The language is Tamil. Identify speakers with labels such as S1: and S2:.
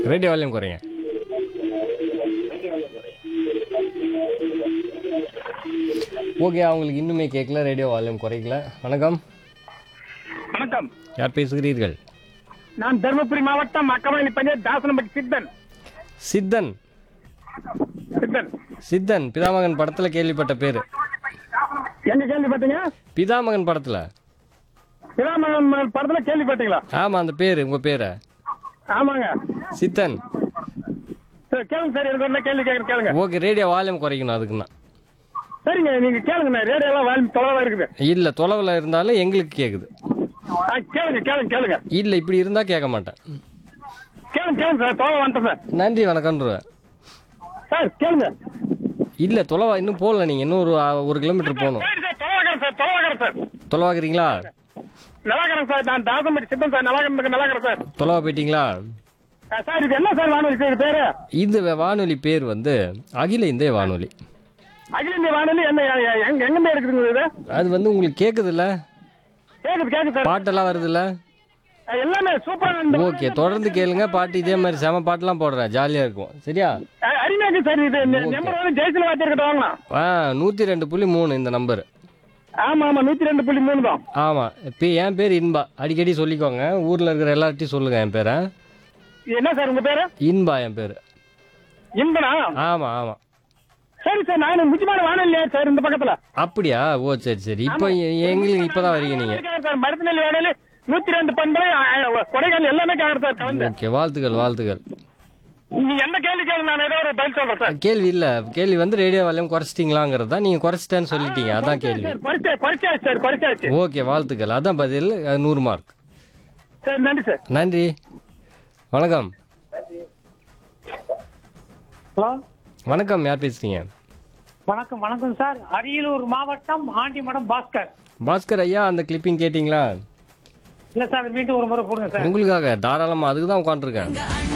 S1: ரேடியோ வால்யூம் குறைங்க ஓகே அவங்களுக்கு இன்னுமே கேட்கல ரேடியோ வால்யூம் குறைக்கல வணக்கம்
S2: வணக்கம்
S1: யார் பேசுகிறீர்கள்
S2: நான் தருமபுரி மாவட்டம் அக்கமணி பஞ்சாயத்து தாசனம்பட்டி சித்தன்
S1: சித்தன்
S2: சித்தன்
S1: சித்தன் பிதாமகன் படத்துல கேள்விப்பட்ட பேரு
S2: எங்க கேள்விப்பட்டீங்க
S1: பிதாமகன் படத்துல
S2: சிவாமகன் படத்துல கேள்விப்பட்டீங்களா
S1: ஆமா அந்த பேரு உங்க பேரு
S2: ஆமாங்க
S1: சித்தன்
S2: சரி, கேளுங்க சார் எனக்கு ஒரு கேள்வி கேட்குறேன் கேளுங்க
S1: ஓகே ரேடியோ வால்யூம் குறைக்கணும் அதுக்குன்னா
S2: சரிங்க நீங்க கேளுங்க ரேடியோலாம் வால்யூம் தொலைவா இருக்குது
S1: இல்ல தொலைவில் இருந்தாலும் எங்களுக்கு கேக்குது
S2: ஆ, கேளுங்க கேளுங்க கேளுங்க
S1: இல்ல இப்படி இருந்தா கேட்க மாட்டேன்
S2: கேளுங்க கேளுங்க சார் தொலைவா வந்துட்டேன் சார்
S1: நன்றி வணக்கம்ன்றேன்
S2: சார் கேளுங்க
S1: இல்ல தொலைவா இன்னும் போகல நீங்க இன்னும் ஒரு அ, ஒரு கிலோமீட்டர் போகணும்
S2: சரி சார் தொலைவாகிறேன் சார் தொலைவாகிறேன் சார்
S1: தொலைவாக்குறீங்களா
S2: நல்லாக்கிறேன் சார் நான் தாசம்பட்டி சித்தன் சார் நல்லாக்கிறேன் நல்லாக்கிறேன் சார்
S1: தொலைவா போயிட்டீங்களா
S2: ஆ, சார் இது என்ன சார் வானொலி சார் இது பேரு
S1: இது வானொலி பேர் வந்து அகில இந்திய வானொலி
S2: அகில இந்திய வானொலி என்ன எங்க எங்க இருக்குதுங்க இது
S1: அது வந்து உங்களுக்கு கேக்குதுல்ல
S2: கேக்குது கேக்குது சார்
S1: பாட்டெல்லாம் வருதுல்ல
S2: எல்லாமே சூப்பர்
S1: ஓகே தொடர்ந்து கேளுங்க பாட்டு இதே மாதிரி செம பாட்டுலாம் போடுறேன் ஜாலியா இருக்கும் சரியா
S2: அருமையாக்கு சார் இது நம்பர் வந்து ஜெயசில வாத்தியர்கிட்ட வாங்கலாம்
S1: ஆ நூத்தி ரெண்டு புள்ளி மூணு இந்த நம்பர்
S2: ஆமா ஆமா நூத்தி ரெண்டு புள்ளி மூணு தான்
S1: ஆமா இப்போ என் பேர் இன்பா அடிக்கடி சொல்லிக்கோங்க ஊர்ல இருக்கிற எல்லார்ட்டையும் சொல்லுங்க என் பேரை
S2: என்ன சார் உங்க பேரு
S1: இன்பா என் பேர்
S2: இன்பனா
S1: ஆமா ஆமா
S2: சரி சார் நான் முக்கியமான வானொலி சார் இந்த பக்கத்துல
S1: அப்படியா ஓ சரி சரி இப்போ எ- எங்களுக்கு இப்பதான் வரீங்க நீங்க
S2: இருக்கேன் சார் மருத்துவ வானொலி நூத்தி ரெண்டு பண்பு கொடைக்கானல் எல்லாமே கேக்குறேன் சார் கலந்து
S1: ஓகே வாழ்த்துக்கள் வாழ்த்துக்கள்
S2: நீங்க எந்த கேள்வி கேள்வி நான் ஏதோ ஒரு பதில் சொல்றேன் சார்
S1: கேள்வி இல்ல கேள்வி வந்து ரேடியோ வால்யூம் குறைச்சிட்டீங்களாங்கிறது தான் நீங்க குறைச்சிட்டேன்னு சொல்லிட்டீங்க அதான் கேள்வி
S2: சார் குறைச்சா குறைச்சாச்சு சார் குறைச்சாச்சு
S1: ஓகே வாழ்த்துக்கள் அதான் பதில் அது நூறு மார்க்
S2: சார் நன்றி சார்
S1: நன்றி வணக்கம்
S3: ஹலோ
S1: வணக்கம் யார் பேசுறீங்க
S3: வணக்கம் வணக்கம் சார் அரியலூர் மாவட்டம் ஆண்டிமடம் பாஸ்கர்
S1: பாஸ்கர் ஐயா அந்த கிளிப்பிங் கேட்டிங்களா
S3: இல்ல சார் மீண்டும் ஒரு முறை போடுங்க சார்
S1: உங்களுக்காக தாராளமா அதுக்கு தான் உட்காந்துருக்கேன்